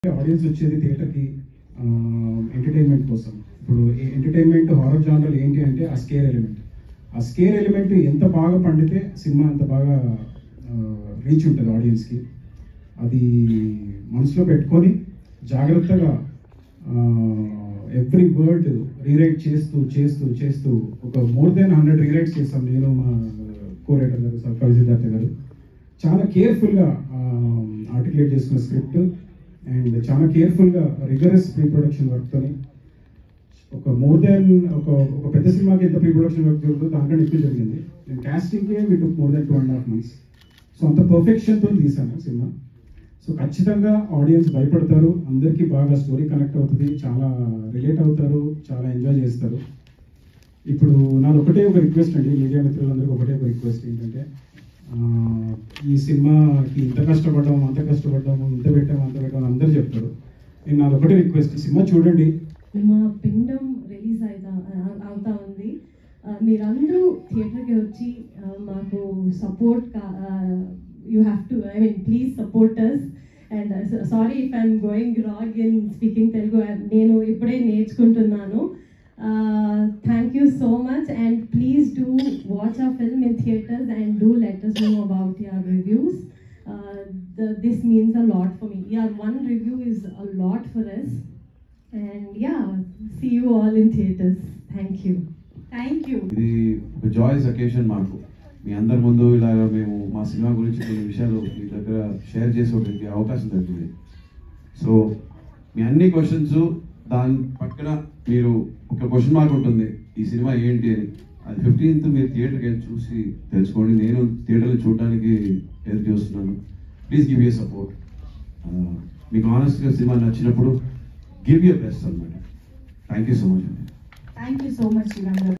Audience వచ్చేది థియేటర్కి entertainment కోసం ఇప్పుడు ఎంటర్టైన్మెంట్ హారర్ జానరల్ ఏంటి అంటే ఆ స్కేర్ ఎలిమెంట్ ఆ స్కేర్ ఎలిమెంట్ ఎంత బాగా పండితే సినిమా అంత బాగా రీచ్ ఉంటుంది ఆడియన్స్కి అది మనసులో పెట్టుకొని జాగ్రత్తగా ఎవ్రీ వర్డ్ రీరైట్ చేస్తూ చేస్తూ చేస్తూ ఒక మోర్ దెన్ హండ్రెడ్ రీరైట్స్ చేస్తాం నేను మా కోరేటర్ గారు సర్కార్ సిద్ధార్థ గారు చాలా కేర్ఫుల్గా ఆర్టికులేట్ చేసుకున్న స్క్రిప్ట్ అండ్ చాలా కేర్ఫుల్గా రిగరస్ ప్రీ ప్రొడక్షన్ వర్క్తోని ఒక మోర్ దెన్ ఒక ఒక పెద్ద సినిమాకి ఎంత ప్రీ ప్రొడక్షన్ వర్క్ జరుగుతుందో దాంట్లో ఎక్కువ జరిగింది నేను కాస్టింగ్కే me took more than two and half months so అంత పర్ఫెక్షన్తో తీసాను సినిమా సో ఖచ్చితంగా ఆడియన్స్ భయపడతారు అందరికీ బాగా స్టోరీ కనెక్ట్ అవుతుంది చాలా రిలేట్ అవుతారు చాలా ఎంజాయ్ చేస్తారు ఇప్పుడు నాది ఒకటే ఒక రిక్వెస్ట్ అండి మీడియా మిత్రులందరికీ ఒకటే ఒక రిక్వెస్ట్ ఏంటంటే ఆ, ఈ సినిమాకి ఇంత కష్టపడ్డాం అంత కష్టపడ్డాము ఇంత పెట్టాము అంత పెట్టాము అందరూ చెప్తారు నేను నాది ఒకటే రిక్వెస్ట్ ఈ సినిమా చూడండి మా పిండం రిలీజ్ అవుతా అవుతా ఉంది ఆ, మీరందరూ థియేటర్కి వచ్చి ఆ, మాకు support you have to I mean please support us and sorry if I'm going wrong in speaking Telugu నేను ఇప్పుడే నేర్చుకుంటున్నాను thank you so much and please do watch a film in theatres and do let us know about your reviews. Uh, the, this means a lot for me. Yeah, one review is a lot for us. And yeah, see you all in theaters. Thank you. Thank you. ఇది ఒక joys occasion మాకు మీ అందరి ముందు ఇలాగ మేము మా cinema గురించి కొన్ని విషయాలు మీ దగ్గర షేర్ చేసుకోవడానికి అవకాశం దొరికింది సో మీ అన్ని క్వశ్చన్స్ దాని పక్కన మీరు ఒక క్వశ్చన్ మార్క్ ఉంటుంది ఈ సినిమా ఏంటి అని అది ఫిఫ్టీన్త్ మీరు థియేటర్కి వెళ్ళి చూసి తెలుసుకోండి నేను థియేటర్లో చూడడానికి ఎదురు చూస్తున్నాను ప్లీజ్ గివ్ యూ సపోర్ట్ మీకు ఆనెస్ట్గా సినిమా నచ్చినప్పుడు గివ్ యూ బెస్ట్ అనమాట థ్యాంక్ యూ సో మచ్ అండి Thank you so much, Sriram.